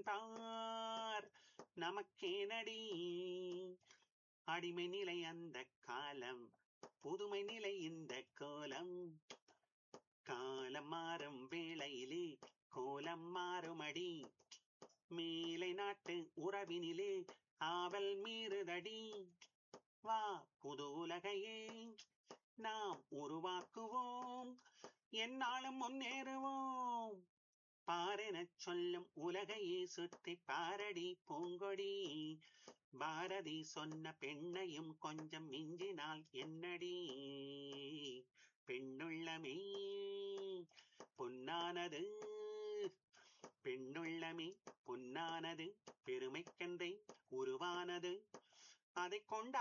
பார் நமக்கேனடி அடிமை நிலை அந்த காலம் புதுமை நிலை இந்த கோலம் காலம் மாறும் வேளையிலே கோலம் மாறுமடி மேலை நாட்டு உறவினிலே ஆவல் மீறுதடி வா புது உலகையே நாம் உருவாக்குவோம் என்னாலும் முன்னேறுவோம் பாரெனச் சொல்லும் உலகையே சுற்றி பாரடி பூங்கொடி பாரதி சொன்ன பெண்ணையும் கொஞ்சம் மிஞ்சினால் என்னடி பெண்ணுள்ளமே பொன்னானது பெண்ணுள்ளமே பொன்னானது பெருமைக்கென்றே உருவானது அதை கொண்ட